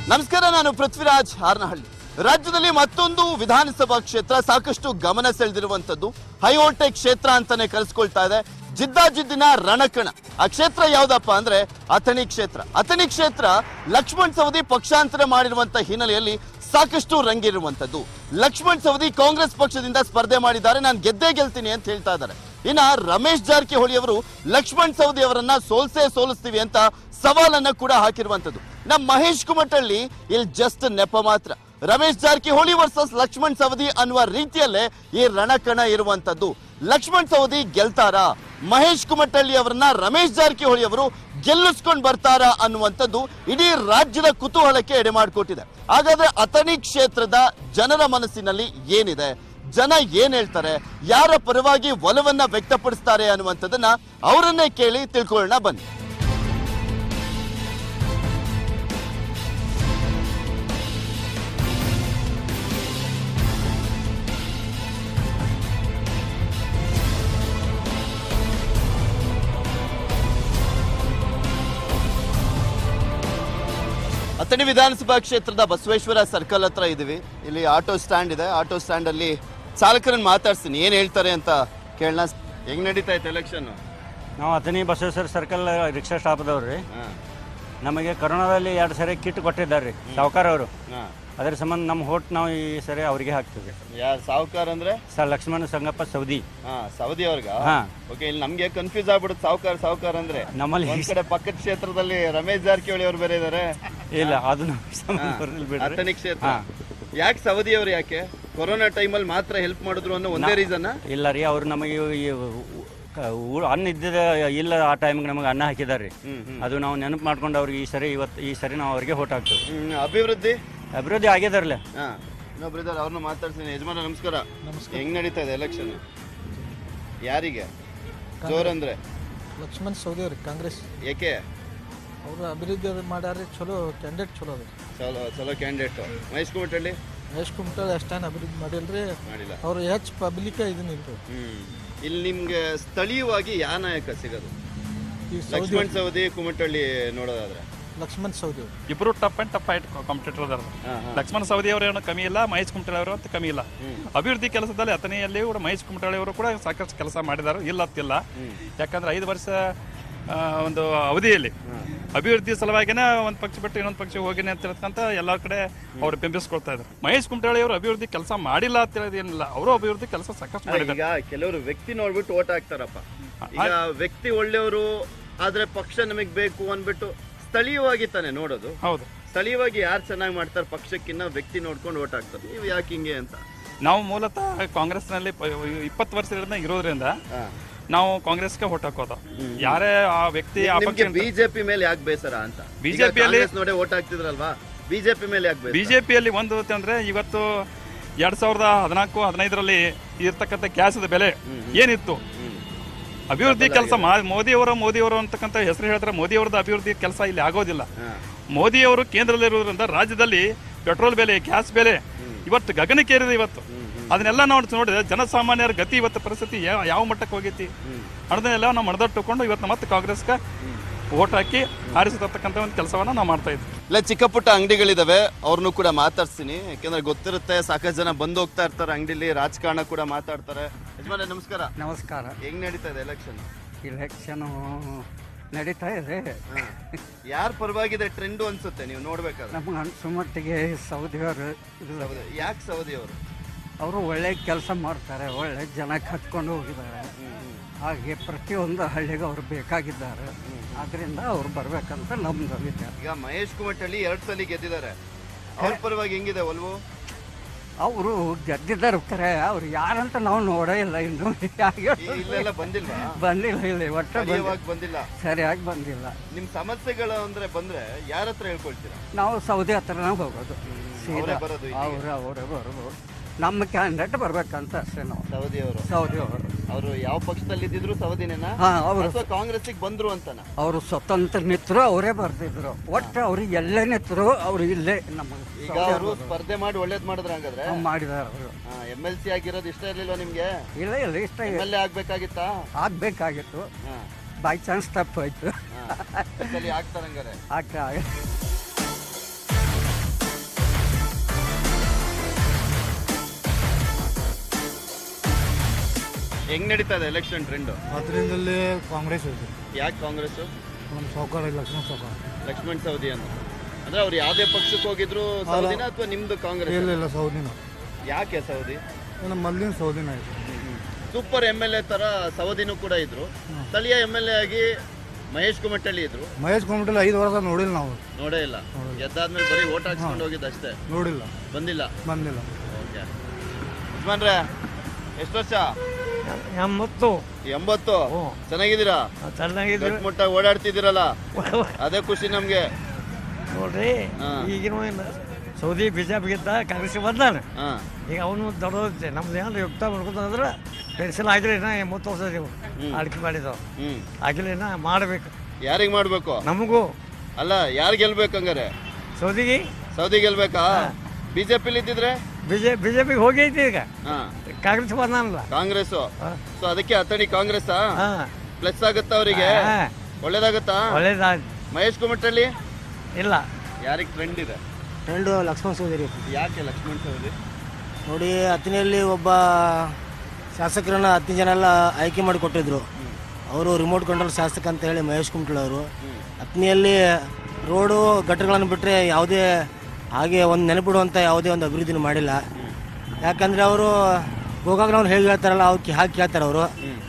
ನಮಸ್ಕಾರ ನಾನು ಪೃಥ್ವಿರಾಜ್ ಹಾರನಹಳ್ಳಿ ರಾಜ್ಯದಲ್ಲಿ ಮತ್ತೊಂದು ವಿಧಾನಸಭಾ ಕ್ಷೇತ್ರ ಸಾಕಷ್ಟು ಗಮನ ಸೆಳೆದಿರುವಂತದ್ದು ಹೈವೋಲ್ಟೇಕ್ ಕ್ಷೇತ್ರ ಅಂತಾನೆ ಕರೆಸ್ಕೊಳ್ತಾ ಇದೆ ಜಿದ್ದಾಜಿದ್ದಿನ ರಣಕಣ ಆ ಕ್ಷೇತ್ರ ಯಾವ್ದಪ್ಪ ಅಂದ್ರೆ ಅಥಣಿ ಕ್ಷೇತ್ರ ಅಥಣಿ ಕ್ಷೇತ್ರ ಲಕ್ಷ್ಮಣ್ ಸವದಿ ಪಕ್ಷಾಂತರ ಮಾಡಿರುವಂತ ಹಿನ್ನೆಲೆಯಲ್ಲಿ ಸಾಕಷ್ಟು ರಂಗೇರುವಂತದ್ದು ಲಕ್ಷ್ಮಣ್ ಸವದಿ ಕಾಂಗ್ರೆಸ್ ಪಕ್ಷದಿಂದ ಸ್ಪರ್ಧೆ ಮಾಡಿದ್ದಾರೆ ನಾನು ಗೆದ್ದೇ ಗೆಲ್ತೀನಿ ಅಂತ ಹೇಳ್ತಾ ಇದ್ದಾರೆ ಇನ್ನ ರಮೇಶ್ ಜಾರಕಿಹೊಳಿ ಅವರು ಲಕ್ಷ್ಮಣ್ ಸವದಿ ಅವರನ್ನ ಸೋಲ್ಸೇ ಸೋಲಿಸ್ತೀವಿ ಅಂತ ಸವಾಲನ್ನ ಕೂಡ ಹಾಕಿರುವಂತದ್ದು ನಮ್ಮ ಮಹೇಶ್ ಕುಮಟಳ್ಳಿ ಇಲ್ಲಿ ಜಸ್ಟ್ ನೆಪ ಮಾತ್ರ ರಮೇಶ್ ಜಾರಕಿಹೊಳಿ ವರ್ಸಸ್ ಲಕ್ಷ್ಮಣ್ ಸವದಿ ಅನ್ನುವ ರೀತಿಯಲ್ಲೇ ಈ ರಣಕಣ ಇರುವಂತದ್ದು ಲಕ್ಷ್ಮಣ್ ಸವದಿ ಗೆಲ್ತಾರಾ ಮಹೇಶ್ ಕುಮಟಳ್ಳಿ ಅವರನ್ನ ರಮೇಶ್ ಜಾರಕಿಹೊಳಿ ಅವರು ಗೆಲ್ಲಿಸ್ಕೊಂಡು ಬರ್ತಾರಾ ಅನ್ನುವಂಥದ್ದು ಇಡೀ ರಾಜ್ಯದ ಕುತೂಹಲಕ್ಕೆ ಎಡೆ ಮಾಡಿಕೊಟ್ಟಿದೆ ಹಾಗಾದ್ರೆ ಅಥಣಿ ಕ್ಷೇತ್ರದ ಜನರ ಮನಸ್ಸಿನಲ್ಲಿ ಏನಿದೆ ಜನ ಏನ್ ಹೇಳ್ತಾರೆ ಯಾರ ಪರವಾಗಿ ಒಲವನ್ನ ವ್ಯಕ್ತಪಡಿಸ್ತಾರೆ ಅನ್ನುವಂಥದ್ದನ್ನ ಅವರನ್ನೇ ಕೇಳಿ ತಿಳ್ಕೊಳ್ಳೋಣ ಬನ್ನಿ ಅಥಣಿ ವಿಧಾನಸಭಾ ಕ್ಷೇತ್ರದ ಬಸವೇಶ್ವರ ಸರ್ಕಲ್ ಹತ್ರ ಇದೀವಿ ಇಲ್ಲಿ ಆಟೋ ಸ್ಟ್ಯಾಂಡ್ ಇದೆ ಆಟೋ ಸ್ಟ್ಯಾಂಡ್ ಅಲ್ಲಿ ಚಾಲಕರನ್ನ ಮಾತಾಡ್ತೀನಿ ಏನ್ ಹೇಳ್ತಾರೆ ಅಂತ ಕೇಳೋಣ ಹೆಂಗ್ ನಡೀತಾ ಇತ್ತು ಎಲೆಕ್ಷನ್ ನಾವು ಅಥಣಿ ಬಸವೇಶ್ವರ ಸರ್ಕಲ್ ರಿಕ್ಷಾ ಸ್ಟಾಪ್ದವ್ರು ರೀ ನಮಗೆ ಕರೋನಾದಲ್ಲಿ ಎರಡು ಸರಿ ಕಿಟ್ ಕೊಟ್ಟಿದ್ದಾರೆ ರೀ ಸಾವುಕಾರ ಅವರು ಅದ್ರ ಸಂಬಂಧ ನಮ್ಮ ಹೋಟ್ ನಾವು ಈ ಸರಿ ಅವ್ರಿಗೆ ಹಾಕ್ತೀವಿ ಯಾರು ಸಾವುಕಾರ ಅಂದ್ರೆ ಸರ್ ಲಕ್ಷ್ಮಣ ಸಂಗಪ್ಪ ಸೌದಿ ಹಾ ಸೌದಿ ಅವ್ರಿಗ ಹಾ. ಓಕೆ ಇಲ್ಲಿ ನಮ್ಗೆ ಕನ್ಫ್ಯೂಸ್ ಆಗ್ಬಿಡುತ್ತೆ ಸಾವುಕಾರ ಸಾವುಕಾರ ಅಂದ್ರೆ ನಮ್ಮಲ್ಲಿ ಒಂದ್ ಕಡೆ ಪಕ್ಕದ ಕ್ಷೇತ್ರದಲ್ಲಿ ರಮೇಶ್ ಜಾರಕಿಹೊಳಿ ಅವ್ರು ಬೇರೆ ಇದಾರೆ ಇಲ್ಲ ಅದು ನಮ್ಗೆ ಸಂಬಂಧ ಬರಲಿಲ್ಲ ಬಿಡ್ರಿ ಅಥಣಿ ಕ್ಷೇತ್ರ ಹಾ. ಯಾಕೆ ಸೌದಿ ಅವ್ರು ಯಾಕೆ ಕೊರೋನಾ ಟೈಮಲ್ಲಿ ಮಾತ್ರ ಹೆಲ್ಪ್ ಮಾಡಿದ್ರು ಅನ್ನೋ ಒಂದೇ ರೀಸನ್ ಇಲ್ಲ ರೀ ಅವ್ರು ನಮಗೆ ಈ ಕ- ಊ- ಅನ್ನ ಇದ್ದಿದ ಇಲ್ಲ ಆ ಟೈಮಿಗೆ ನಮಗೆ ಅನ್ನ ಹಾಕಿದ್ದಾರೆ ರೀ ಹ್ಮ್ ಅದು ನಾವು ನೆನಪು ಮಾಡ್ಕೊಂಡು ಅವ್ರಿಗೆ ಈ ಸರಿ ಇವತ್ತು ಈ ಸರಿ ನಾವು ಅವ್ರಿಗೆ ಹೋಟ್ ಹಾಕ್ತೀವಿ ಹ್ಮ್ ಅಭಿವೃದ್ಧಿ ಅಭಿವೃದ್ಧಿ ಆಗಿದಾರಲ್ಲ ಹಾ ಇನ್ನೊಬ್ರು ಇದಾರೆ ಅವ್ರನ್ನ ಮಾತಾಡ್ತೀನಿ ಯಜಮಾನ ನಮಸ್ಕಾರ ಹೆಂಗ್ ನಡೀತಾ ಇದೆ ಎಲೆಕ್ಷನ್ ಯಾರಿಗೆ ಜೋರಂದ್ರೆ ಲಕ್ಷ್ಮಣ್ ಸೌದಿ ಅವ್ರಿ ಕಾಂಗ್ರೆಸ್ ಏಕೆ ಅವರು ಅಭಿವೃದ್ಧಿ ಅದು ಮಾಡ್ಯಾರ ಚಲೋ ಕ್ಯಾಂಡಿಡೇಟ್ ಚಲೋ ಅದ ಚಲೋ ಚಲೋ ಕ್ಯಾಂಡಿಡೇಟ್ ಮಹೇಶ್ ಕುಮಟಳ್ಳಿ ಮಹೇಶ್ ಕುಮಟಲ್ ಅಷ್ಟೇನು ಅಭಿವೃದ್ಧಿ ಮಾಡಿಲ್ರಿ ಮಾಡಿಲ್ಲ ಅವ್ರು ಹೆಚ್ಚು ಪಬ್ಲಿಕ್ ಇದನ್ನ ಇಲ್ರಿ ಹ್ಮ್ ಇಲ್ಲಿ ನಿಮ್ಗೆ ಸ್ಥಳೀಯವಾಗಿ ಯಾವ ನಾಯಕ ಸಿಗೋದು ಈ ಸೌದಿ ಲಕ್ಷ್ಮಣ್ ಸವದಿ ಕುಮಟಳ್ಳಿ ನೋಡೋದಾದ್ರೆ ಲಕ್ಷ್ಮಣ್ ಸೌದಿ ಅವ್ರು ಇಬ್ರು tough and tough fight competitor ಅದಾರ ಹಾ, ಹಾ. ಲಕ್ಷ್ಮಣ ಸವದಿ ಅವರೇನು ಕಮ್ಮಿ ಇಲ್ಲ ಮಹೇಶ್ ಕುಮಟಳ್ಳಿ ಅವರು ಅಂತ ಕಮ್ಮಿ ಇಲ್ಲ ಅಭಿವೃದ್ಧಿ ಕೆಲಸದಲ್ಲಿ ಅಥಣಿಯಲ್ಲಿ ಕೂಡ ಮಹೇಶ್ ಕುಮಟಳ್ಳಿ ಅವರು ಕೂಡ ಸಾಕಷ್ಟು ಕೆಲಸ ಮಾಡಿದ್ದಾರೆ ಇಲ್ಲ ಅಂತಿಲ್ಲ ಯಾಕಂದ್ರೆ ಐದು ವರ್ಷ ಆ, ಒಂದು ಅವಧಿಯಲ್ಲಿ ಅಭಿವೃದ್ಧಿ ಸಲುವಾಗಿನೇ ಒಂದು ಪಕ್ಷ ಬಿಟ್ಟು ಇನ್ನೊಂದು ಪಕ್ಷ ಹೋಗಿನಿ ಅಂತ ಹೇಳ್ತಕ್ಕಂತ ಎಲ್ಲ ಕಡೆ ಅವ್ರು ಬೆಂಬಲಿಸ್ಕೊಳ್ತಾ ಇದ್ದಾರೆ ಮಹೇಶ್ ಕುಮಟಳ್ಳಿ ಅವರು ಅಭಿವೃದ್ಧಿ ಕೆಲಸ ಮಾಡಿಲ್ಲ ಅಂತ ಹೇಳೋದು ಏನಿಲ್ಲ ಅವರು ಅಭಿವೃದ್ಧಿ ಕೆಲಸ ಸಾಕಷ್ಟು ಮಾಡಿದ್ದಾರೆ ಈಗ ಕೆಲವರು ವ್ಯಕ್ತಿ ನೋಡ್ಬಿಟ್ಟು ಓಟ್ ಹಾಕ್ತಾರಪ್ಪ ಈಗ ವ್ಯಕ್ತಿ ಒಳ್ಳೆಯವರು ಆದ್ರೆ ಪಕ್ಷ ನಮಗ್ ಬೇಕು ಅಂದ್ಬಿಟ್ಟು ಸ್ಥಳೀಯವಾಗಿ ತಾನೆ ನೋಡೋದು ಹೌದು ಸ್ಥಳೀಯವಾಗಿ ಯಾರು ಚೆನ್ನಾಗಿ ಮಾಡ್ತಾರೆ ಪಕ್ಷಕ್ಕಿನ್ನ ವ್ಯಕ್ತಿ ನೋಡ್ಕೊಂಡು ಓಟ್ ಹಾಕ್ತಾರೆ ನೀವು ಯಾಕೆ ಹಿಂಗೆ ಅಂತ ನಾವು ಮೂಲತಃ ಕಾಂಗ್ರೆಸ್ನಲ್ಲಿ ಇಪ್ಪತ್ತು ವರ್ಷದಿಂದ ಇರೋದ್ರಿಂದ ಹಾ. ನಾವು ಕಾಂಗ್ರೆಸ್ಗೆ ಹೊಟ್ಟು ಹಾಕೋದು ಯಾರೇ ಆ ವ್ಯಕ್ತಿ ಆ ನಿಮ್ಗೆ ಪಕ್ಷ ಬಿಜೆಪಿ ಮೇಲೆ ಯಾಕೆ ಬೇಸರ ಅಂತ BJP ಯಲ್ಲಿ- ನೋಡೇ ಓಟ್ ಹಾಕ್ತಿದ್ರಲ್ವಾ ಬಿಜೆಪಿ ಮೇಲೆ ಯಾಕೆ ಬೇಸರ ಬಿಜೆಪಿಯಲ್ಲಿ ಒಂದು ಅಂದ್ರೆ ಇವತ್ತು ಎರಡ್ ಸಾವಿರದ ಹದಿನಾಲ್ಕು ಹದಿನೈದರಲ್ಲಿ ಇರ್ತಕ್ಕಂಥ ಗ್ಯಾಸದ ಬೆಲೆ ಏನಿತ್ತು ಅಭಿವೃದ್ಧಿ ಕೆಲಸ ಮೋದಿಯವರ ಮೋದಿಯವರು ಅಂತಕ್ಕಂಥ ಹೆಸರು ಹೇಳ್ತಾರೆ ಮೋದಿಯವರದ ಅಭಿವೃದ್ಧಿ ಕೆಲಸ ಇಲ್ಲಿ ಆಗೋದಿಲ್ಲ ಹಾ. ಮೋದಿಯವರು ಕೇಂದ್ರದಲ್ಲಿರೋದ್ರಿಂದ ರಾಜ್ಯದಲ್ಲಿ ಪೆಟ್ರೋಲ್ ಬೆಲೆ ಗ್ಯಾಸ್ ಬೆಲೆ ಇವತ್ತು ಗಗನಕ್ಕೇರಿದೆ ಇವತ್ತು ಅದನ್ನೆಲ್ಲ ನಾವು ನೋಡಿದ್ರೆ ಜನಸಾಮಾನ್ಯರ ಗತಿ ಇವತ್ತು ಪರಿಸ್ಥಿತಿ ಯಾವ ಯಾವ ಮಟ್ಟಕ್ಕೆ ಹೋಗೈತಿ ಅದನ್ನೆಲ್ಲ ನಾವು ಮಡದಟ್ಟುಕೊಂಡು ಇವತ್ತು ಮತ್ತೆ ಕಾಂಗ್ರೆಸ್ಗೆ ಓಟ್ ಹಾಕಿ ಆರಿಸತಕ್ಕಂಥ ಒಂದು ಕೆಲಸವನ್ನ ನಾವು ಮಾಡ್ತಾ ಇದ್ವಿ ಇಲ್ಲ ಚಿಕ್ಕ ಪುಟ್ಟ ಅಂಗಡಿಗಳಿದಾವೆ ಅವ್ರನ್ನೂ ಕೂಡ ಮಾತಾಡ್ತೀನಿ ಯಾಕಂದ್ರೆ ಗೊತ್ತಿರುತ್ತೆ ಸಾಕಷ್ಟು ಜನ ಬಂದು ಹೋಗ್ತಾ ಇರ್ತಾರೆ ಅಂಗಡಿಲಿ ರಾಜಕಾರಣ ಕೂಡ ಮಾತಾಡ್ತಾರೆ ಯಜಮಾನ ನಮಸ್ಕಾರ ನಮಸ್ಕಾರ ಹೆಂಗ್ ನಡೀತಾ ಇದೆ ಎಲೆಕ್ಷನ್ ಇಲೆಕ್ಷನು ನಡೀತಾ ಇದೆ ಯಾರ ಪರವಾಗಿದೆ ಟ್ರೆಂಡ್ ಅನ್ಸುತ್ತೆ ನೀವು ನೋಡ್ಬೇಕಾದ್ರೆ ನಮ್ಗೆ ಅನ್ಸೋ ಮಟ್ಟಿಗೆ ಸೌದಿಯವರು ಯಾಕೆ ಸೌದಿ ಅವರು ಅವರು ಒಳ್ಳೆ ಕೆಲಸ ಮಾಡ್ತಾರೆ ಒಳ್ಳೆ ಜನಕ್ಕೆ ಹಚ್ಕೊಂಡು ಹೋಗಿದ್ದಾರೆ ಹಾಗೆ ಪ್ರತಿಯೊಂದು ಹಳ್ಳಿಗೆ ಅವರು ಬೇಕಾಗಿದ್ದಾರೆ ಆದ್ರಿಂದ ಅವ್ರು ಬರ್ಬೇಕಂತ ನಮ್ದು ವಿಚಾರ ಈಗ ಮಹೇಶ್ ಕುಮಟಳ್ಳಿ ಎರಡ್ ಸಲ ಗೆದ್ದಿದ್ದಾರೆ ಅವ್ರ ಪರವಾಗಿ ಹೆಂಗಿದೆ ಒಲ್ವು ಅವರು ಗೆದ್ದಿದ್ದಾರೆ ಕರೆ ಅವ್ರು ಯಾರಂತ ನಾವು ನೋಡೇ ಇಲ್ಲ ಇನ್ನು ಯಾಕೆ ಈ- ಇಲ್ಲೆಲ್ಲ ಬಂದಿಲ್ವಾ ಬಂದಿಲ್ಲ ಇಲ್ಲಿ ಒಟ್ಟು ಬಂದಿ ಸರಿಯಾಗಿ ಬಂದಿಲ್ಲ ಸರಿಯಾಗಿ ಬಂದಿಲ್ಲ ನಿಮ್ ಸಮಸ್ಯೆಗಳು ಅಂದ್ರೆ ಬಂದ್ರೆ ಯಾರ ಹತ್ರ ಹೇಳ್ಕೊಳ್ತೀರಾ ನಾವು ಸೌದಿ ಹತ್ರನೇ ಹೋಗೋದು ಸೀದಾ ಅವರೇ ಬರೋದು ಇಲ್ಲಿಗೆ? ಅವ್ರು ಅವರೇ ಬರೋದು ನಮ್ಮ ಕ್ಯಾಂಡಿಡೇಟ್ ಬರ್ಬೇಕಂತ ಅಷ್ಟೇ ನಾವು ಸೌದಿ ಅವರು ಸೌದಿ ಅವರು ಅವರು ಯಾವ ಪಕ್ಷದಲ್ಲಿ ಇದ್ದಿದ್ರು ಸೌದಿನೇನಾ ಹಾ ಅವರು ಅಥವಾ ಕಾಂಗ್ರೆಸ್ಸಿಗೆ ಬಂದ್ರು ಅಂತನಾ ಅವರು ಸ್ವತಂತ್ರ ನಿಂತರು ಅವರೇ ಬರ್ತಿದ್ರು ಒಟ್ಟು ಅವ್ರು ಎಲ್ಲೇ ನಿಂತರು ಅವ್ರು ಇಲ್ಲೇ ನಮ್ಮ ಈಗ ಅವರು ಸ್ಪರ್ಧೆ ಮಾಡಿ ಒಳ್ಳೇದ್ ಮಾಡಿದ್ರ ಹಂಗಾದ್ರೆ ಮಾಡಿದಾರೆ ಅವರು ಎಂ ಎಲ್ ಸಿ ಆಗಿರೋದು ಇಷ್ಟ ಇರ್ಲಿಲ್ವಾ ನಿಮ್ಗೆ ಇಲ್ಲ ಇಲ್ಲ ಇಷ್ಟ ಎಂ ಎಲ್ ಎ ಆಗ್ಬೇಕಾಗಿತ್ತಾ ಆಗ್ಬೇಕಾಗಿತ್ತು ಹಾ, ಬೈ ಚಾನ್ಸ್ ತಪ್ಪು ಆಯ್ತು ಹಾ. ಈ ಸಲ ಆಗ್ತಾರಂಗಾರೆ ಆಗ್ತಾ ಹೆಂಗ್ ನಡೀತಾ ಇದೆ ಎಲೆಕ್ಷನ್ ಟ್ರೆಂಡ್ ಅದರಿಂದಲೇ ಕಾಂಗ್ರೆಸ್ ಇದೆ ಯಾಕೆ ಕಾಂಗ್ರೆಸ್ ನಮ್ಮ ಸಾವುಕಾರ ಲಕ್ಷ್ಮಣ ಸಾವುಕಾರ ಲಕ್ಷ್ಮಣ್ ಸವದಿ ಅಂತ ಅಂದ್ರೆ ಅವ್ರು ಯಾವ್ದೇ ಪಕ್ಷಕ್ಕೆ ಹೋಗಿದ್ರು ಸೌದಿನ ಅಥವಾ ನಿಮ್ದು ಕಾಂಗ್ರೆಸ್ ಇಲ್ಲ ಇಲ್ಲ ಸೌದಿನ ಯಾಕೆ ಸೌದಿ ನಮ್ಮ ಮಲ್ಲಿನ ಸೌದಿನ ಇದೆ ಸೂಪರ್ ಎಮ್ ಎಲ್ ಎ ತರ ಸವದಿನೂ ಕೂಡ ಇದ್ರು ಸ್ಥಳೀಯ ಎಮ್ ಎಲ್ ಎ ಆಗಿ ಮಹೇಶ್ ಕುಮಟಳ್ಳಿ ಇದ್ರು ಮಹೇಶ್ ಕುಮಟಲ್ಲಿ ಐದು ವರ್ಷ ನೋಡಿಲ್ಲ ನಾವು ನೋಡೇ ಇಲ್ಲ ಗೆದ್ದಾದ್ಮೇಲೆ ಬರೀ ಓಟ್ ಹಾಕ್ಸ್ಕೊಂಡು ಹೋಗಿದ್ದಷ್ಟೇ ನೋಡಿಲ್ಲ ಬಂದಿಲ್ಲ ಬಂದಿಲ್ಲ ಓಕೆ ಯಜಮಾನ್ರೆ ಎಷ್ಟು ವರ್ಷ ಎಂಬತ್ತು ಎಂಬತ್ತು ಚೆನ್ನಾಗಿದ್ದೀರಾ ಚೆನ್ನಾಗಿದ್ರು ಗಟ್ಮುಟ್ಟಾಗಿ ಓಡಾಡ್ತಿದ್ದೀರಲ್ಲ ಅದೇ ಖುಷಿ ನಮ್ಗೆ ನೋಡ್ರಿ ಹಾ. ಈಗಿನ ಏನು ಸೌದಿ ಬಿಜೆಪಿಗಿಂತ ಕಾಂಗ್ರೆಸ್ ಬಂದಾನೆ ಹಾ ಈಗ ಅವನು ದೊಡ್ಡದೈತೆ ನಮ್ದು ಏನಾದ್ರು ಯುಕ್ತ ಮಾಡ್ಕೊಂತಂದ್ರೆ ಪೆನ್ಸಿಲ್ ಆಗಿಲ್ಲ ಇನ್ನ ಎಂಬತ್ತು ವರ್ಷ ನೀವು ಆಳ್ಕೆ ಮಾಡಿದವು ಹ್ಮ್ ಆಗಿಲ್ಲ ಇನ್ನ ಮಾಡಬೇಕು ಯಾರಿಗ್ ಮಾಡ್ಬೇಕು ನಮಗೂ ಅಲ್ಲ ಯಾರು ಗೆಲ್ಬೇಕು ಹಂಗಾರೆ ಸೌದಿಗೆ ಸೌದಿ ಗೆಲ್ಬೇಕಾ ಬಿಜೆಪಿಲಿ ಇದ್ದಿದ್ರೆ ಬಿಜೆ ಬಿಜೆಪಿಗೆ ಹೋಗೈತಿ ಈಗ ಹಾ ಕಾಂಗ್ರೆಸ್ ಬಂದಾನಲ್ಲ ಕಾಂಗ್ರೆಸ್ ಹಾ. ಸೊ ಅದಕ್ಕೆ ಅತಣಿ ಕಾಂಗ್ರೆಸ್ ಹಾ ಪ್ಲಸ್ ಆಗುತ್ತಾ ಅವರಿಗೆ ಹಾ. ಒಳ್ಳೇದಾಗುತ್ತಾ ಒಳ್ಳೇದಾದ ಮಹೇಶ್ ಕುಮಟಳ್ಳಿ ಇಲ್ಲ ಯಾರಿಗ್ ಟ್ರೆಂಡ್ ಇದೆ ಫ್ರೆಂಡು ಲಕ್ಷ್ಮಣ ಸೋದರಿ ಯಾಕೆ ಲಕ್ಷ್ಮಣ್ ಸವದಿ ನೋಡಿ ಹತ್ತಿನಲ್ಲಿ ಒಬ್ಬ ಶಾಸಕರನ್ನ ಹತ್ತು ಜನ ಎಲ್ಲ ಆಯ್ಕೆ ಮಾಡಿ ಕೊಟ್ಟಿದ್ರು ಅವರು ರಿಮೋಟ್ ಕಂಟ್ರೋಲ್ ಶಾಸಕ ಅಂತ ಹೇಳಿ ಮಹೇಶ್ ಕುಮಟಳ್ಳಿ ಅವರು ಹತ್ತನಿಯಲ್ಲಿ ರೋಡು ಗಟ್ಟರಗಳನ್ನು ಬಿಟ್ಟರೆ ಯಾವುದೇ ಹಾಗೆ ಒಂದು ನೆನಪಿಡುವಂಥ ಯಾವುದೇ ಒಂದು ಅಭಿವೃದ್ಧಿನೂ ಮಾಡಿಲ್ಲ ಯಾಕಂದರೆ ಅವರು ಗೋಕಾಕ್ ಅವ್ರು ಹೇಗೆ ಹೇಳ್ತಾರಲ್ಲ ಅವ್ಕೆ ಹಾಕಿ ಕೇಳ್ತಾರೆ ಅವರು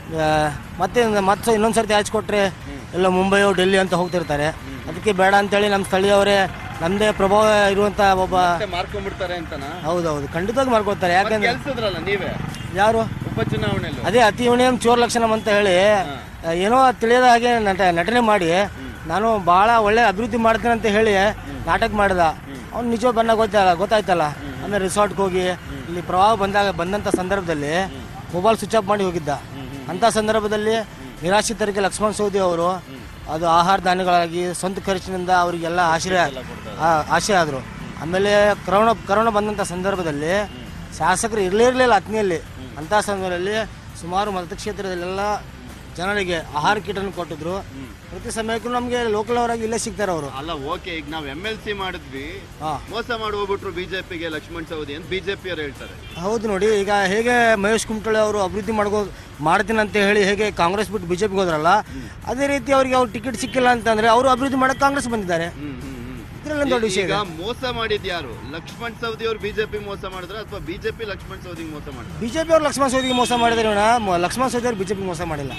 ಮತ್ತೆ ಮತ್ತೆ ಇನ್ನೊಂದು ಸರ್ತಿ ಆಚೆ ಕೊಟ್ಟರೆ ಎಲ್ಲ ಮುಂಬೈಯೋ ಡೆಲ್ಲಿ ಅಂತ ಹೋಗ್ತಿರ್ತಾರೆ ಅದಕ್ಕೆ ಬೇಡ ಅಂತೇಳಿ ನಮ್ಮ ಸ್ಥಳೀಯವರೇ ನಮ್ಮದೇ ಪ್ರಭಾವ ಇರುವಂಥ ಒಬ್ಬ ಮತ್ತೆ ಮಾರ್ಕೊಂಡ್ಬಿಡ್ತಾರೆ ಅಂತನಾ ಹೌದೌದು ಖಂಡಿತವಾಗಿ ಮಾಡ್ಕೊಳ್ತಾರೆ ಯಾಕಂದ್ರೆ ಗೆಲ್ಸಿದ್ರಲ್ಲ ನೀವೇ ಯಾರು ಉಪಚುನಾವಣೆಯಲ್ಲಿ ಅದೇ ಅತಿ ಯುನಿಯಂ ಚೋರ್ ಲಕ್ಷಣಂ ಅಂತ ಹೇಳಿ ಏನೋ ತಿಳಿಯದ ಹಾಗೆ ನಟ ನಟನೆ ಮಾಡಿ ನಾನು ಬಹಳ ಒಳ್ಳೆ ಅಭಿವೃದ್ಧಿ ಮಾಡ್ತೇನೆ ಅಂತ ಹೇಳಿ ನಾಟಕ ಮಾಡಿದ ಅವ್ನು ನಿಜ ಬಣ್ಣ ಗೊತ್ತಲ್ಲ ಗೊತ್ತಾಯ್ತಲ್ಲ ಆಮೇಲೆ ರಿಸಾರ್ಟ್ಗೆ ಹೋಗಿ ಇಲ್ಲಿ ಪ್ರವಾಹ ಬಂದಾಗ ಬಂದಂಥ ಸಂದರ್ಭದಲ್ಲಿ ಮೊಬೈಲ್ ಸ್ವಿಚ್ ಆಫ್ ಮಾಡಿ ಹೋಗಿದ್ದ ಅಂಥ ಸಂದರ್ಭದಲ್ಲಿ ನಿರಾಶ್ರಿತರಿಗೆ ಲಕ್ಷ್ಮಣ್ ಸೌದಿ ಅವರು ಅದು ಆಹಾರ ಧಾನ್ಯಗಳಾಗಿ ಸ್ವಂತ ಖರ್ಚಿನಿಂದ ಅವರಿಗೆಲ್ಲ ಆಶ್ರಯ ಆ- ಆಶ್ರಯ ಆದರು ಆಮೇಲೆ ಕರೋನಾ ಕರೋನಾ ಬಂದಂಥ ಸಂದರ್ಭದಲ್ಲಿ ಶಾಸಕರು ಇರಲೇ ಇರಲಿಲ್ಲ ಅತ್ನಿಯಲ್ಲಿ ಅಂಥ ಸಮಯದಲ್ಲಿ ಸುಮಾರು ಮತಕ್ಷೇತ್ರದಲ್ಲೆಲ್ಲ ಜನರಿಗೆ ಆಹಾರ ಕಿಟನ್ನು ಕೊಟ್ಟಿದ್ರು ಪ್ರತಿ ಸಮಯಕ್ಕೂ ನಮಗೆ ಲೋಕಲ್ ಅವರಾಗಿ ಇಲ್ಲೇ ಸಿಗ್ತಾರೆ ಅವರು ಅಲ್ಲ ಓಕೆ ಈಗ ನಾವ್ ಎಂ ಎಲ್ ಸಿ ಮಾಡಿದ್ವಿ ಹಾ. ಮೋಸ ಮಾಡಿ ಹೋಗ್ಬಿಟ್ರು ಬಿಜೆಪಿಗೆ ಲಕ್ಷ್ಮಣ್ ಸವದಿ ಅಂತ ಬಿಜೆಪಿ ಅವ್ರು ಹೇಳ್ತಾರೆ ಹೌದು ನೋಡಿ ಈಗ ಹೇಗೆ ಮಹೇಶ್ ಕುಮಟಳ್ಳಿ ಅವರು ಅಭಿವೃದ್ಧಿ ಮಾಡ್ಕೋ ಮಾಡ್ತೀನಿ ಅಂತ ಹೇಳಿ ಹೇಗೆ ಕಾಂಗ್ರೆಸ್ ಬಿಟ್ಟು ಬಿಜೆಪಿಗೆ ಹೋದ್ರಲ್ಲ ಅದೇ ರೀತಿ ಅವರಿಗೆ ಅವ್ರು ಟಿಕೆಟ್ ಸಿಕ್ಕಿಲ್ಲ ಅಂತಂದ್ರೆ ಅವರು ಅಭಿವೃದ್ಧಿ ಮಾಡಕ್ಕೆ ಕಾಂಗ್ರೆಸ್ ಬಂದಿದ್ದಾರೆ ಇದರಲ್ಲಿ ದೊಡ್ಡ ವಿಷಯ ಈಗ ಇದೆ ಮೋಸ ಮಾಡಿದ್ ಯಾರು ಲಕ್ಷ್ಮಣ್ ಸವದಿ ಅವ್ರು ಬಿಜೆಪಿ ಮೋಸ ಮಾಡಿದ್ರ ಅಥವಾ ಬಿಜೆಪಿ ಲಕ್ಷ್ಮಣ್ ಸವದಿ ಮೋಸ ಮಾಡಿದ್ರ ಬಿಜೆಪಿ ಅವರು ಲಕ್ಷ್ಮಣ ಸೌದಿಗೆ ಮೋಸ ಮಾಡಿದ್ರೆ ವಿನಃ ಮ- ಲಕ್ಷ್ಮಣ ಸೌದಿ ಅವರು ಬಿಜೆಪಿ ಮೋಸ ಮಾಡಿಲ್ಲ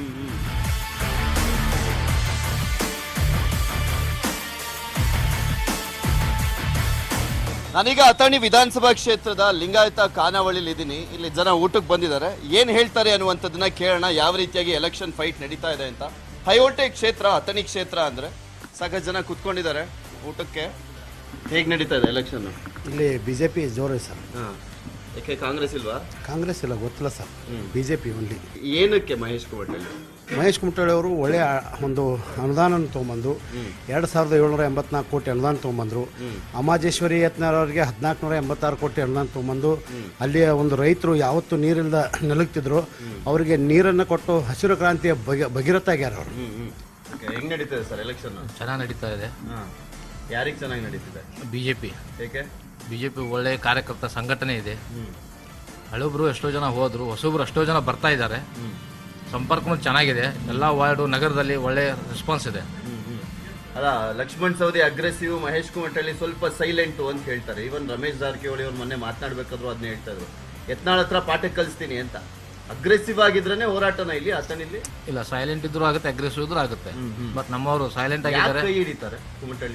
ನಾನೀಗ ಅಥಣಿ ವಿಧಾನಸಭಾ ಕ್ಷೇತ್ರದ ಲಿಂಗಾಯತ ಖಾನಾವಳಿಲಿ ಇದ್ದೀನಿ ಇಲ್ಲಿ ಜನ ಊಟಕ್ಕೆ ಬಂದಿದ್ದಾರೆ ಏನ್ ಹೇಳ್ತಾರೆ ಅನ್ನುವಂಥದ್ದನ್ನ ಕೇಳೋಣ ಯಾವ ರೀತಿಯಾಗಿ ಎಲೆಕ್ಷನ್ ಫೈಟ್ ನಡೀತಾ ಇದೆ ಅಂತ ಹೈವೋಟೆ ಕ್ಷೇತ್ರ ಅಥಣಿ ಕ್ಷೇತ್ರ ಅಂದ್ರೆ ಸಾಕಷ್ಟು ಜನ ಕುತ್ಕೊಂಡಿದ್ದಾರೆ ಊಟಕ್ಕೆ ಹೇಗ್ ನಡೀತಾ ಇದೆ ಎಲೆಕ್ಷನ್ ಇಲ್ಲಿ ಬಿ ಜೆ ಪಿ ಜೋರ ಸರ್ ಯಾಕೆ ಕಾಂಗ್ರೆಸ್ ಇಲ್ವಾ ಕಾಂಗ್ರೆಸ್ ಇಲ್ಲ ಗೊತ್ತಿಲ್ಲ sir B J P only ಏನಕ್ಕೆ ಮಹೇಶ್ ಕುಮಟಳ್ಳಿ ಮಹೇಶ್ ಕುಮಟಳ್ಳಿ ಅವರು ಒಳ್ಳೆಯ ಒಂದು ಅನುದಾನ ತೊಗೊಂಬಂದು ಎರಡು ಸಾವಿರದ ಏಳ್ನೂರ ಎಂಬತ್ನಾಲ್ಕು ಕೋಟಿ ಅನುದಾನ ತೊಗೊಂಬಂದರು ಅಮಾಜೇಶ್ವರಿ ಯತ್ನಾಳ್ ಅವರಿಗೆ ಹದಿನಾಲ್ಕುನೂರ ಎಂಬತ್ತಾರು ಕೋಟಿ ಅನುದಾನ ತೊಗೊಂಬಂದು ಅಲ್ಲಿಯ ಒಂದು ರೈತರು ಯಾವತ್ತೂ ನೀರಿಲ್ಲದ ನಲುಗ್ತಿದ್ರು ಅವರಿಗೆ ನೀರನ್ನು ಕೊಟ್ಟು ಹಸಿರು ಕ್ರಾಂತಿಯ ಬಗೆ ಭಗೀರಥ ಆಗ್ಯಾರ ಅವರು ಹೆಂಗ್ ನಡೀತಾ ಇದೆ ಸರ್ ಎಲೆಕ್ಷನ್ ಚೆನ್ನಾಗಿ ನಡೀತಾ ಇದೆ ಯಾರಿಗೆ ಚೆನ್ನಾಗಿ ನಡೀತಿದೆ ಬಿ ಜೆ ಪಿ ಏಕೆ ಬಿ ಜೆ ಪಿ ಒಳ್ಳೆಯ ಕಾರ್ಯಕರ್ತ ಸಂಘಟನೆ ಇದೆ ಹಳಬ್ರು ಎಷ್ಟೋ ಜನ ಹೋದ್ರು ಹೊಸಬ್ರು ಎಷ್ಟೋ ಜನ ಬರ್ತಾ ಇದ್ದಾರೆ ಸಂಪರ್ಕನೂ ಚೆನ್ನಾಗಿದೆ ಎಲ್ಲ ವಾರ್ಡು ನಗರದಲ್ಲಿ ಒಳ್ಳೆಯ ರೆಸ್ಪಾನ್ಸ್ ಇದೆ ಅಲ್ಲ ಲಕ್ಷ್ಮಣ್ ಸವದಿ ಅಗ್ರೆಸಿವ್ ಮಹೇಶ್ ಕುಮಟಳ್ಳಿ ಸ್ವಲ್ಪ ಸೈಲೆಂಟ್ ಅಂತ ಹೇಳ್ತಾರೆ ಈವನ್ ರಮೇಶ್ ಜಾರಕಿಹೊಳಿ ಅವ್ರು ಮೊನ್ನೆ ಮಾತನಾಡ್ಬೇಕಾದ್ರು ಅದನ್ನ ಹೇಳ್ತಾ ಇದ್ರು ಯತ್ನಾಳ್ ಹತ್ರ ಪಾಠ ಕಲಿಸ್ತೀನಿ ಅಂತ ಅಗ್ರೆಸಿವ್ ಆಗಿದ್ರೇನೆ ಹೋರಾಟನ ಇಲ್ಲಿ ಆತನಿಲ್ಲಿ ಇಲ್ಲ ಸೈಲೆಂಟ್ ಇದ್ರೂ ಆಗುತ್ತೆ ಅಗ್ರೆಸಿವ್ ಇದ್ರೂ ಆಗುತ್ತೆ ಬಟ್ ನಮ್ಮವರು ಸೈಲೆಂಟ್ ಯಾಕೆ ಆಗಿದ್ದಾರೆ ಕೈ ಹಿಡಿತಾರೆ ಕುಮಟಳ್ಳಿ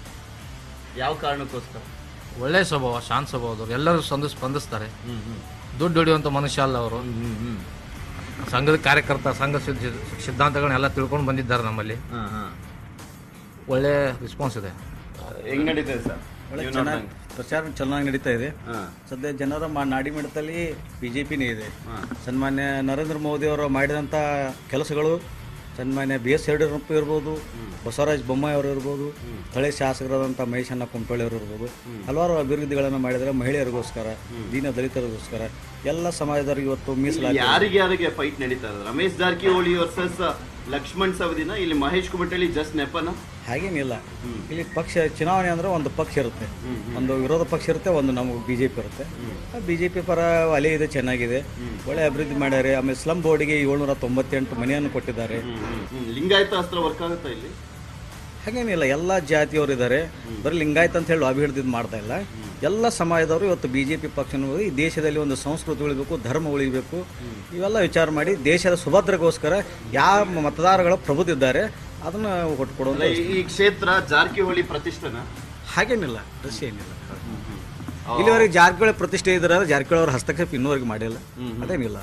ಯಾವ ಕಾರಣಕ್ಕೋಸ್ಕರ ಒಳ್ಳೆ ಸ್ವಭಾವ ಶಾಂತ ಸ್ವಭಾವದವ್ರು ಎಲ್ಲರೂ ಸಂದು ಸ್ಪಂದಿಸ್ತಾರೆ ದುಡ್ಡು ಹೊಡೆಯುವಂಥ ಮನುಷ್ಯ ಅಲ್ಲ ಅವರು ಸಂಘದ ಕಾರ್ಯಕರ್ತ ಸಂಘ ಸಿದ್ಧ- ಸಿದ್ಧಾಂತಗಳನ್ನೆಲ್ಲ ತಿಳ್ಕೊಂಡು ಬಂದಿದ್ದಾರೆ ನಮ್ಮಲ್ಲಿ ಒಳ್ಳೆ ರೆಸ್ಪಾನ್ಸ್ ಇದೆ ಹೆಂಗ್ ನಡೀತದೆ ಸರ್ ಒಳ್ಳೆ ಚೆನ್ನಾಗಿ ಪ್ರಚಾರ ಚೆನ್ನಾಗಿ ನಡೀತಾ ಇದೆ ಸದ್ಯ ಜನರ ಮಾ ನಾಡಿ ಮಿಡಿತಲ್ಲಿ ಬಿ ಜೆ ಪಿನೇ ಇದೆ ಸನ್ಮಾನ್ಯ ನರೇಂದ್ರ ಮೋದಿ ಅವರು ಮಾಡಿದಂಥ ಕೆಲಸಗಳು ಸನ್ಮಾನ್ಯ ಬಿ ಎಸ್ ಯಡಿಯೂರಪ್ಪ ಇರ್ಬೋದು ಬಸವರಾಜ ಬೊಮ್ಮಾಯಿ ಅವರು ಇರ್ಬೋದು ಹಳೆ ಶಾಸಕರಾದಂಥ ಮಹೇಶಣ್ಣ ಕುಮಟಳ್ಳಿ ಅವರು ಇರ್ಬೋದು ಹಲವಾರು ಅಭಿವೃದ್ಧಿಗಳನ್ನು ಮಾಡಿದರೆ ಮಹಿಳೆಯರಿಗೋಸ್ಕರ ದೀನ ದಲಿತರಿಗೋಸ್ಕರ ಎಲ್ಲ ಸಮಾಜದವರಿಗೆ ಇವತ್ತು ಮೀಸಲಾತಿ ಯಾರಿಗೆ ಯಾರಿಗೆ ಫೈಟ್ ನಡೀತಾ ಇದೆ ರಮೇಶ್ ಜಾರಕಿಹೊಳಿ ವರ್ಸಸ್ ಲಕ್ಷ್ಮಣ್ ಸವದಿನ ಇಲ್ಲಿ ಮಹೇಶ್ ಕುಮಟಳ್ಳಿ ಜಸ್ಟ್ ನೆಪನ ಹಾಗೇನಿಲ್ಲ ಇಲ್ಲಿ ಪಕ್ಷ ಚುನಾವಣೆ ಅಂದ್ರೆ ಒಂದು ಪಕ್ಷ ಇರುತ್ತೆ ಒಂದು ವಿರೋಧ ಪಕ್ಷ ಇರುತ್ತೆ ಒಂದು ನಮಗೆ ಬಿ ಜೆ ಪಿ ಇರುತ್ತೆ ಬಿ ಜೆ ಪಿ ಪರ ಅಲೆ ಇದೆ ಚೆನ್ನಾಗಿದೆ ಒಳ್ಳೆ ಅಭಿವೃದ್ಧಿ ಮಾಡ್ಯಾರೆ ಆಮೇಲೆ ಸ್ಲಮ್ ಬೋರ್ಡಿಗೆ ಏಳ್ನೂರ ತೊಂಬತ್ತೆಂಟು ಮನೆಯನ್ನು ಕೊಟ್ಟಿದ್ದಾರೆ ಲಿಂಗಾಯತ ಅಸ್ತ್ರ ವರ್ಕ್ ಆಗುತ್ತಾ ಇಲ್ಲಿ ಹಾಗೇನಿಲ್ಲ ಎಲ್ಲ ಜಾತಿಯವರು ಇದ್ದಾರೆ ಬರೀ ಲಿಂಗಾಯತ್ ಅಂತ ಹೇಳಿ ಅಭಿವೃದ್ಧಿ ಮಾಡ್ತಾ ಇಲ್ಲ ಎಲ್ಲ ಸಮಾಜದವರು ಇವತ್ತು ಬಿ ಜೆ ಪಿ ಪಕ್ಷನ ಈ ದೇಶದಲ್ಲಿ ಒಂದು ಸಂಸ್ಕೃತಿ ಉಳಿಬೇಕು ಧರ್ಮ ಉಳಿಬೇಕು ಇವೆಲ್ಲ ವಿಚಾರ ಮಾಡಿ ದೇಶದ ಸುಭದ್ರಗೋಸ್ಕರ ಯಾವ ಮತದಾರಗಳ ಪ್ರಭುತ್ತಿದ್ದಾರೆ ಅದನ್ನ ಕೊಟ್ಟು ಕೊಡುವಂತ ಅಂದ್ರೆ ಈ- ಈ ಕ್ಷೇತ್ರ ಜಾರಕಿಹೊಳಿ ಪ್ರತಿಷ್ಠನ ಹಾಗೇನಿಲ್ಲ ರಶಿ ಏನಿಲ್ಲ ಇಲ್ಲಿವರೆಗೆ ಜಾರಕಿಹೊಳಿ ಪ್ರತಿಷ್ಠೆ ಇದ್ರೆ ಜಾರಕಿಹೊಳಿ ಅವ್ರ ಹಸ್ತಕ್ಷೇಪ ಇನ್ನೂವರೆಗೆ ಮಾಡಿಲ್ಲ ಅದೇನಿಲ್ಲ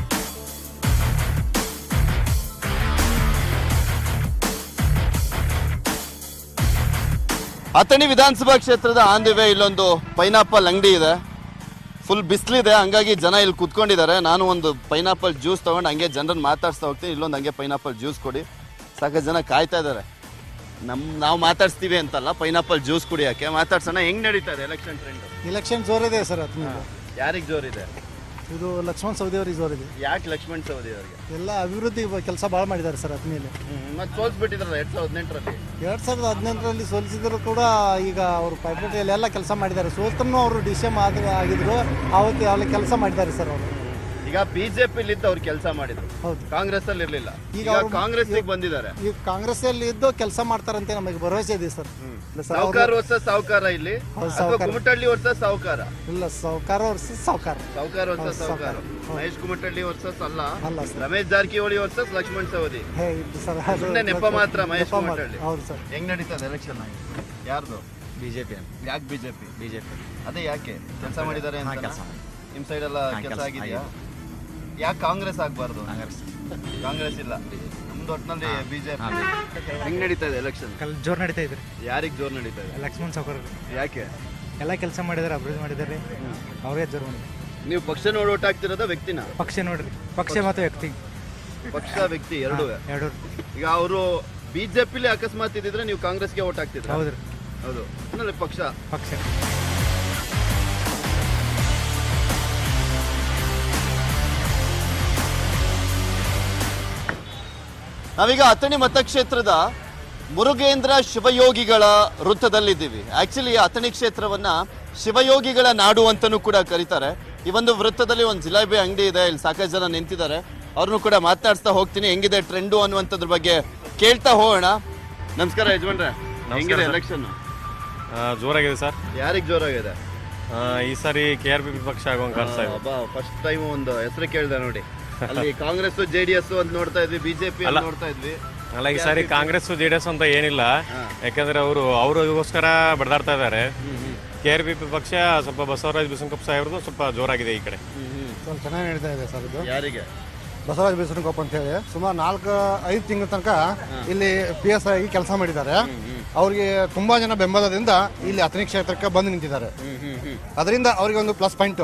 ಅಥಣಿ ವಿಧಾನಸಭಾ ಕ್ಷೇತ್ರದ ಆನ್ ದಿ ವೇ ಇಲ್ಲೊಂದು ಪೈನಾಪಲ್ ಅಂಗಡಿ ಇದೆ ಫುಲ್ ಬಿಸಿಲಿದೆ ಹಂಗಾಗಿ ಜನ ಇಲ್ಲಿ ಕುತ್ಕೊಂಡಿದ್ದಾರೆ ನಾನು ಒಂದು ಪೈನಾಪಲ್ ಜ್ಯೂಸ್ ತಗೊಂಡು ಹಂಗೆ ಜನರನ್ನ ಮಾತಾಡ್ಸ್ತಾ ಹೋಗ್ತೀನಿ ಇಲ್ಲೊಂದು ಹಂಗೆ ಪೈನಾಪಲ್ ಜ್ಯೂಸ್ ಕೊಡಿ ಸಾಕಷ್ಟು ಜನ ಕಾಯ್ತಾ ಇದ್ದಾರೆ ನಮ್ ನಾವು ಮಾತಾಡ್ಸ್ತೀವಿ ಅಂತಲ್ಲ ಪೈನಾಪಲ್ ಜ್ಯೂಸ್ ಕುಡಿಯೋಕೆ ಮಾತಾಡ್ಸೋಣ ಹೆಂಗ್ ನಡೀತಾ ಇದೆ ಎಲೆಕ್ಷನ್ ಟ್ರೆಂಡ್ ಇಲೆಕ್ಷನ್ ಜೋರಿದೆ ಸರ್ ಅದು ಯಾರಿಗೆ ಜೋರಿದೆ ಇದು ಲಕ್ಷ್ಮಣ್ ಸವದಿ ಅವ್ರಿಗೆ ಜೋರಿದೆ ಯಾಕೆ ಲಕ್ಷ್ಮಣ್ ಸವದಿ ಅವರಿಗೆ ಎಲ್ಲ ಅಭಿವೃದ್ಧಿ ಕೆಲಸ ಭಾಳ ಮಾಡಿದ್ದಾರೆ ಸರ್ ಅದ್ಮೇಲೆ ಮತ್ತೆ ಸೋಲ್ಸ್ಬಿಟ್ಟಿದ್ರಲ್ಲ ಎರಡ್ ಸಾವಿರದ ಹದಿನೆಂಟರಲ್ಲಿ ಎರಡ್ ಸಾವಿರದ ಹದಿನೆಂಟರಲ್ಲಿ ಸೋಲಿಸಿದ್ರು ಕೂಡ ಈಗ ಅವರು ಪೈಪೋಟಿಯಲ್ಲಿ ಎಲ್ಲ ಕೆಲಸ ಮಾಡಿದ್ದಾರೆ ಸೋತನ್ನು ಅವರು ಡಿ ಸಿ ಎಂ ಆದ ಆಗಿದ್ರು ಅವತ್ತು ಅಲ್ಲಿ ಕೆಲಸ ಮಾಡಿದ್ದಾರೆ ಸರ್ ಅವರು ಈಗ ಬಿಜೆಪಿ ಇದ್ದ ಅವ್ರು ಕೆಲಸ ಮಾಡಿದ್ರು ಹೌದು. ಕಾಂಗ್ರೆಸ್ ಅಲ್ಲಿ ಇರ್ಲಿಲ್ಲ ಈಗ ಈಗ ಅವ್ರು- ಕಾಂಗ್ರೆಸ್ ಬಂದಿದ್ದಾರೆ ಈಗ ಕಾಂಗ್ರೆಸ್ ಅಲ್ಲಿ ಇದ್ದು ಕೆಲಸ ಮಾಡ್ತಾರಂತೆ ನಮಗೆ ಭರವಸೆ ಇದೆ ಸರ್ ಇಲ್ಲ ಸರ್ ಅವ್ರು- ಸಾವುಕಾರ ವರ್ಷ ಸಾವುಕಾರ ಇಲ್ಲಿ ಹೌದು, ಅಥವಾ ಸಾವ್ಕಾರ. ಕುಮಟಳ್ಳಿ ವರ್ಷ ಸಾವುಕಾರ ಇಲ್ಲ ಸಾವುಕಾರ ಅವ್ರ ಸಾವುಕಾರ ಸಾವುಕಾರ ವರ್ಷ ಹೌದು, ಸಾವುಕಾರ ಸಾವ್ಕಾರ. ಮಹೇಶ್ ಕುಮಟಳ್ಳಿ ವರ್ಷ ಅಲ್ಲ ಅಲ್ಲ ಸರ್ ರಮೇಶ್ ಜಾರಕಿಹೊಳಿ ವರ್ಷ ಲಕ್ಷ್ಮಣ್ ಸವದಿ ಹೇ ಇದು ಸರ್ ಅದು- ಸುಮ್ನೆ ನೆಪ ಮಾತ್ರ ಮಹೇಶ್ ನೆಪ ಮಾತ್ರ. ಕುಮಟಳ್ಳಿ ಹೌದು ಸರ್ ಹೆಂಗ್ ನಡೀತದೆ ಎಲೆಕ್ಷನ್ ಯಾರ್ದು ಬಿಜೆಪಿ ಯಾಕೆ ಬಿಜೆಪಿ ಬಿಜೆಪಿ ಅದೇ ಯಾಕೆ ಕೆಲಸ ಮಾಡಿದ್ದಾರೆ ಅಂತ ನಿಮ್ ಸೈಡ್ ಎಲ್ಲ ಕೆಲಸ ಆಗಿದೆಯಾ ಯಾಕೆ ಕಾಂಗ್ರೆಸ್ ಆಗ್ಬಾರ್ದು ಕಾಂಗ್ರೆಸ್ ಇಲ್ಲ ನಮ್ದು ಒಟ್ಟಿನಲ್ಲಿ ಬಿಜೆಪಿ ಹೆಂಗ್ ನಡೀತಾ ಇದೆ ಎಲೆಕ್ಷನ್ ಜೋರ್ ನಡೀತಾ ಇದ್ರಿ ಯಾರಿಗ್ ಜೋರ್ ನಡೀತಾ ಇದೆ ಲಕ್ಷ್ಮಣ್ ಸಾವುಕಾರ ಯಾಕೆ ಎಲ್ಲ ಕೆಲಸ ಮಾಡಿದ್ದಾರೆ ಅಭಿವೃದ್ಧಿ ಮಾಡಿದ್ದಾರೆ ಅವರೇ ಜೋರ್ ಮಾಡಿದ್ದಾರೆ ನೀವು ಪಕ್ಷ ನೋಡಿ ಓಟ್ ಹಾಕ್ತಿರೋದ ವ್ಯಕ್ತಿನ ಪಕ್ಷ ನೋಡ್ರಿ ಪಕ್ಷ ಮತ್ತು ವ್ಯಕ್ತಿ ಪಕ್ಷ ವ್ಯಕ್ತಿ ಎರಡೂ ಎರಡು ಈಗ ಅವರು ಬಿಜೆಪಿಲಿ ಅಕಸ್ಮಾತ್ ಇದ್ದಿದ್ರೆ ನೀವು ಕಾಂಗ್ರೆಸ್ಗೆ ಓಟ್ ಹಾಕ್ತಿದ್ರ ಹೌದ್ರಿ ಹೌದು ಆಮೇಲೆ ಪಕ್ಷ ಪಕ್ಷ ನಾವೀಗ ಅಥಣಿ ಮತಕ್ಷೇತ್ರದ ಮುರುಗೇಂದ್ರ ಶಿವಯೋಗಿಗಳ ವೃತ್ತದಲ್ಲಿದ್ದೀವಿ ಆಕ್ಚುಲಿ ಅಥಣಿ ಕ್ಷೇತ್ರವನ್ನ ಶಿವಯೋಗಿಗಳ ನಾಡು ಅಂತಾನೂ ಕೂಡ ಕರೀತಾರೆ ಈ ಒಂದು ವೃತ್ತದಲ್ಲಿ ಒಂದು ಜಿಲೇಬಿ ಅಂಗಡಿ ಇದೆ ಇಲ್ಲಿ ಸಾಕಷ್ಟು ಜನ ನಿಂತಿದ್ದಾರೆ ಅವ್ರನ್ನು ಕೂಡ ಮಾತಾಡ್ಸ್ತಾ ಹೋಗ್ತೀನಿ ಹೆಂಗಿದೆ ಟ್ರೆಂಡು ಅನ್ನುವಂಥದ್ರ ಬಗ್ಗೆ ಕೇಳ್ತಾ ಹೋಗೋಣ ನಮಸ್ಕಾರ ಯಜಮಾನ್ರೆ ಹೆಂಗಿದೆ ಎಲೆಕ್ಷನ್ ಜೋರಾಗಿದೆ ಸರ್ ಯಾರಿಗೆ ಜೋರಾಗಿದೆ ಆ, ಈ ಸಾರಿ ಕೆ ಆರ್ ಪಿ ಪಕ್ಷ ಆಗುವಂಗೆ ಕಾಣಿಸ್ತಾ ಇದೆ ಫಸ್ಟ್ ಟೈಮ್ ಒಂದು ಹೆಸರು ಕೇಳಿದೆ ನೋಡಿ ಅಲ್ಲಿ ಕಾಂಗ್ರೆಸ್ ಜೆ ಡಿ ಎಸ್ ಅಂತ ನೋಡ್ತಾ ಇದ್ವಿ ಬಿಜೆಪಿ ಅಲ್ಲ. ನೋಡ್ತಾ ಇದ್ವಿ ಅಲ್ಲ ಈ ಸಾರಿ ಕಾಂಗ್ರೆಸ್ ಜೆ ಡಿ ಎಸ್ ಅಂತ ಏನಿಲ್ಲ ಯಾಕಂದ್ರೆ ಅವರು ಅವರಿಗೋಸ್ಕರ ಬಡದಾಡ್ತಾ ಇದ್ದಾರೆ ಕೆ ಆರ್ ಪಿ ಪಿ ಪಕ್ಷ ಸ್ವಲ್ಪ ಬಸವರಾಜ ಬಿಸನಕೊಪ್ಪ ಸಾಹೇಬ್ರದ್ದು ಸ್ವಲ್ಪ ಜೋರಾಗಿದೆ ಈ ಕಡೆ ಸ್ವಲ್ಪ ಚೆನ್ನಾಗಿ ನಡೀತಾ ಇದೆ ಸರ್ ಇದು ಯಾರಿಗೆ ಬಸವರಾಜ ಬೇಸನಕೊಪ್ಪ ಅಂತ ಹೇಳಿ ಸುಮಾರು ನಾಲ್ಕು ಐದು ತಿಂಗಳ ತನಕ ಇಲ್ಲಿ ಪಿ ಎಸ್ ಆಗಿ ಕೆಲಸ ಮಾಡಿದ್ದಾರೆ ಅವ್ರಿಗೆ ತುಂಬಾ ಜನ ಬೆಂಬಲದಿಂದ ಇಲ್ಲಿ ಅಥಣಿ ಕ್ಷೇತ್ರಕ್ಕೆ ಬಂದು ನಿಂತಿದ್ದಾರೆ ಅದರಿಂದ ಅವರಿಗೆ ಒಂದು ಪ್ಲಸ್ ಪಾಯಿಂಟ್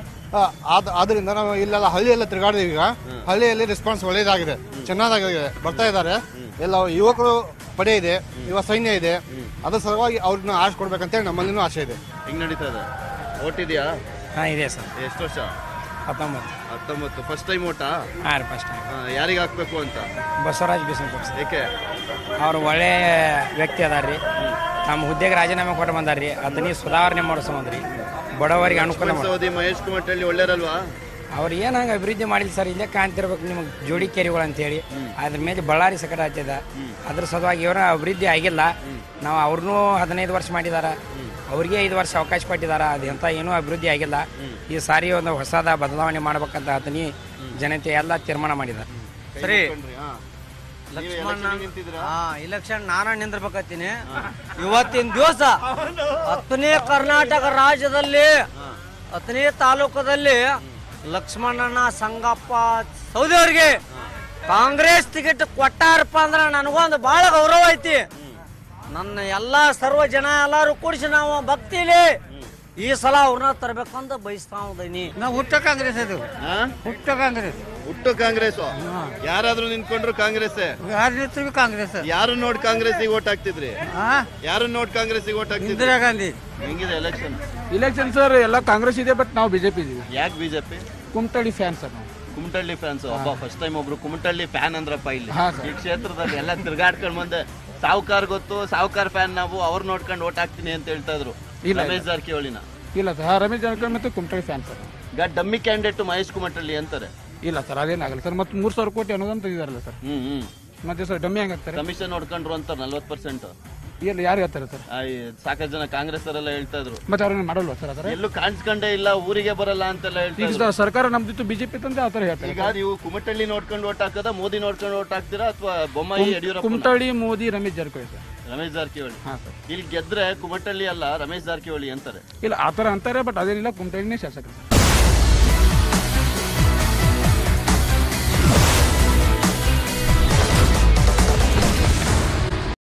ಆದ್ರಿಂದ ನಾವು ಇಲ್ಲೆಲ್ಲ ಹಳ್ಳಿಯೆಲ್ಲ ತಿರುಗಾಡಿದೀವಿ ಈಗ ಹಳ್ಳಿಯಲ್ಲಿ ರೆಸ್ಪಾನ್ಸ್ ಒಳ್ಳೇದಾಗಿದೆ ಚೆನ್ನಾಗಿದೆ ಬರ್ತಾ ಇದ್ದಾರೆ ಎಲ್ಲ ಯುವಕರು ಪಡೆ ಇದೆ ಯುವ ಸೈನ್ಯ ಇದೆ ಅದ್ರ ಸಲುವಾಗಿ ಅವ್ರನ್ನ ಆಶೆ ಕೊಡ್ಬೇಕಂತೇಳಿ ನಮ್ಮಲ್ಲಿನೂ ಆಸೆ ಇದೆ ಹೆಂಗ್ ನಡೀತಾ ಇದೆ ಓಟ್ ಇದೆಯಾ ಹಾಂ ಇದೆ ಸರ್ ಎಷ್ಟು ವರ್ಷ ಹತ್ತೊಂಬತ್ತು ಹತ್ತೊಂಬತ್ತು ಫಸ್ಟ್ ಟೈಮ್ ಓಟಾ ಹಾಂ ರೀ ಫಸ್ಟ್ ಟೈಮ್ ಯಾರಿಗೆ ಹಾಕ್ಬೇಕು ಅಂತ ಬಸವರಾಜ್ ಬಿಸನಕೊಪ್ಪ ಸರ್ ಏಕೆ ಅವ್ರು ಒಳ್ಳೆ ವ್ಯಕ್ತಿ ಅದಾರ ರೀ ನಮ್ಮ ಹುದ್ದೆಗೆ ರಾಜೀನಾಮೆ ಕೊಟ್ಟು ಬಂದಾರ ರೀ ಅದನ್ನ ಸುಧಾರಣೆ ಮಾಡಿಸ್ಕೊಂಡ್ರಿ ಬಡವರಿಗೆ ಅನುಕೂಲ ಮಾಡಿ ಸೌದಿ ಮಹೇಶ್ ಕುಮಟಳ್ಳಿ ಒಳ್ಳೆಯರಲ್ವಾ ಅವ್ರು ಏನು ಹಂಗೆ ಅಭಿವೃದ್ಧಿ ಮಾಡಿಲ್ಲ ಸರ್ ಇಲ್ಲೇ ಕಾಣ್ತಿರ್ಬೇಕು ನಿಮಗೆ ಜೋಡಿ ಕೆರೆಗಳು ಅಂತೇಳಿ ಅದ್ರ ಮೇಲೆ ಬಳ್ಳಾರಿ ಸಕಟ ಹತ್ತಿದ ಅದ್ರ ಸಲುವಾಗಿ ಇವರ ಅಭಿವೃದ್ಧಿ ಆಗಿಲ್ಲ ನಾವು ಅವ್ರನ್ನೂ ಹದಿನೈದು ವರ್ಷ ಮಾಡಿದಾರ ಅವ್ರಿಗೆ ಐದು ವರ್ಷ ಅವಕಾಶ ಕೊಟ್ಟಿದ್ದಾರೆ ಅದು ಎಂತ ಏನೂ ಅಭಿವೃದ್ಧಿ ಆಗಿಲ್ಲ ಈ ಸಾರಿ ಒಂದು ಹೊಸದ ಬದಲಾವಣೆ ಮಾಡ್ಬೇಕಂತ ಅದನ್ನ ಜನತೆ ಎಲ್ಲ ತೀರ್ಮಾನ ಮಾಡಿದ್ದಾರೆ ಸರಿ ಹಾ. ನೀವು ಲಕ್ಷ್ಮಣ election ಗೆ ನಿಂತಿದ್ದೀರಾ? ಹಾ ಇಲೆಕ್ಷನ್ ನಾನ ನಿಂದಿರ್ಬೇಕತ್ತೀನಿ ಇವತ್ತಿನ ದಿವಸ ಹತ್ತನೇ ಕರ್ನಾಟಕ ರಾಜ್ಯದಲ್ಲಿ ಹತ್ತನೇ ತಾಲೂಕದಲ್ಲಿ ಲಕ್ಷ್ಮಣನ ಸಂಗಪ್ಪ ಸೌದಿ ಅವ್ರಿಗೆ ಕಾಂಗ್ರೆಸ್ ಟಿಕೆಟ್ ಕೊಟ್ಟಾರಪ್ಪ ಅಂದ್ರೆ ನನಗೊಂದು ಬಹಳ ಗೌರವ ಐತಿ ನನ್ನ ಎಲ್ಲಾ ಸರ್ವ ಜನ ಎಲ್ಲಾರು ಕೂಡಿಸಿ ನಾವು ಭಕ್ತಿಲಿ ಈ ಸಲ ಅವ್ರನ್ನ ತರ್ಬೇಕಂತ ಬಯಸ್ತಾ ಇದ್ದೀನಿ ನಾವು ಹುಟ್ಟ ಕಾಂಗ್ರೆಸ್ ಅದು ಹಾ? ಹುಟ್ಟ ಕಾಂಗ್ರೆಸ್ ಹುಟ್ಟು ಕಾಂಗ್ರೆಸ್ ಯಾರಾದ್ರೂ ನಿಂತ್ಕೊಂಡ್ರು ಕಾಂಗ್ರೆಸ್ ಯಾರು ಕಾಂಗ್ರೆಸ್ ಯಾರು ನೋಡ್ ಕಾಂಗ್ರೆಸ್ ಓಟ್ ಹಾಕ್ತಿದ್ರಿ ಹಾ ಯಾರು ನೋಡ್ ಕಾಂಗ್ರೆಸ್ ಓಟ್ ಹಾಕ್ತಿದ್ರಿ ಇಂದಿರಾ ಗಾಂಧಿ ಹೆಂಗಿದೆ ಎಲೆಕ್ಷನ್ ಇಲೆಕ್ಷನ್ ಸರ್ ಎಲ್ಲ ಕಾಂಗ್ರೆಸ್ ಇದೆ ಬಟ್ ನಾವು ಬಿಜೆಪಿ ಇದೀವಿ ಯಾಕೆ ಬಿಜೆಪಿ ಕುಮಟಳ್ಳಿ ಫ್ಯಾನ್ ಸರ್ ನಾವು ಕುಮಟಳ್ಳಿ ಫ್ಯಾನ್ಸ್ ಒಬ್ಬ ಫಸ್ಟ್ ಟೈಮ್ ಒಬ್ರು ಕುಮಟಳ್ಳಿ ಫ್ಯಾನ್ ಅಂದ್ರಪ್ಪ ಇಲ್ಲಿ ಹಾ, ಸರ್. ಈ ಕ್ಷೇತ್ರದಲ್ಲಿ ಎಲ್ಲ ತಿರ್ಗಾಡ್ಕೊಂಡ್ ಬಂದೆ ಸಾವುಕಾರ್ ಗೊತ್ತು ಸಾವುಕಾರ್ ಫ್ಯಾನ್ ನಾವು ಅವ್ರು ನೋಡ್ಕೊಂಡು ಓಟ್ ಹಾಕ್ತೀನಿ ಅಂತ ಹೇಳ್ತಾ ಇದ್ರು ಇಲ್ಲ. ರಮೇಶ್ ಜಾರಕಿಹೊಳಿನ ಇಲ್ಲ ಸರ್ ರಮೇಶ್ ಜಾರಕಿಹೊಳಿ ಮತ್ತು ಕುಮಟಳ್ಳಿ ಫ್ಯಾನ್ ಸರ್ ಈಗ ಡಮ್ಮಿ ಕ್ಯಾಂಡಿಡೇಟ್ ಮಹೇಶ್ ಕುಮಟಳ್ಳಿ ಅಂತಾರೆ ಇಲ್ಲ ಸರ್ ಅದೇನಾಗಲ್ಲ ಸರ್ ಮತ್ತೆ ಮೂರು ಸಾವಿರ ಕೋಟಿ ಅನುದಾನ ತೆಗಿದಾರಲ್ಲ ಸರ್ ಹ್ಮ್ ಹ್ಮ್ ಮತ್ತೆ ಸರ್ ಡಮ್ಮಿ ಹೆಂಗಾಗ್ತಾರೆ ಕಮಿಷನ್ ನೋಡ್ಕೊಂಡ್ರು ಅಂತಾರೆ ನಲ್ವತ್ತು ಪರ್ಸೆಂಟ್ ಇಲ್ಲ ಯಾರು ಹೇಳ್ತಾರೆ ಸರ್ ಸಾಕಷ್ಟು ಜನ ಕಾಂಗ್ರೆಸ್ ಅವರೆಲ್ಲ ಹೇಳ್ತಾ ಇದ್ರು ಮತ್ತೆ ಅವ್ರನ್ನ ಮಾಡಲ್ವಾ ಸರ್ ಅದರ ಎಲ್ಲೂ ಕಾಣಿಸ್ಕೊಂಡೇ ಇಲ್ಲ ಊರಿಗೆ ಬರಲ್ಲ ಅಂತೆಲ್ಲ ಹೇಳ್ತಾ ಈಗ ಇದ್ರು ಸರ್ ಸರ್ಕಾರ ನಮ್ದಿತ್ತು ಬಿಜೆಪಿ ತಂದ್ರೆ ಆ ಥರ ಹೇಳ್ತಾರೆ ಈಗ ನೀವು ಕುಮಟಳ್ಳಿ ನೋಡ್ಕೊಂಡು ಓಟ್ ಹಾಕದ ಮೋದಿ ನೋಡ್ಕೊಂಡು ಓಟ್ ಹಾಕ್ತೀರಾ ಅಥವಾ ಬೊಮ್ಮಾಯಿ ಯಡಿಯೂರಪ್ಪ ಕುಮಟಳ್ಳಿ ಮೋದಿ ರಮೇಶ್ ಜಾರಕಿಹೊಳಿ ಸರ್ ರಮೇಶ್ ಜಾರಕಿಹೊಳಿ ಹಾಂ ಸರ್ ಇಲ್ಲಿ ಗೆದ್ರೆ ಕುಮಟಳ್ಳಿ ಅಲ್ಲ ರಮೇಶ್ ಜಾರಕಿಹೊಳಿ ಅಂತಾರೆ ಇಲ್ಲ ಆ ಥರ ಅಂತಾರೆ ಬಟ್ ಅದೇನಿಲ್ಲ ಕುಮಟಳ್ಳಿನೇ ಶಾಸಕರು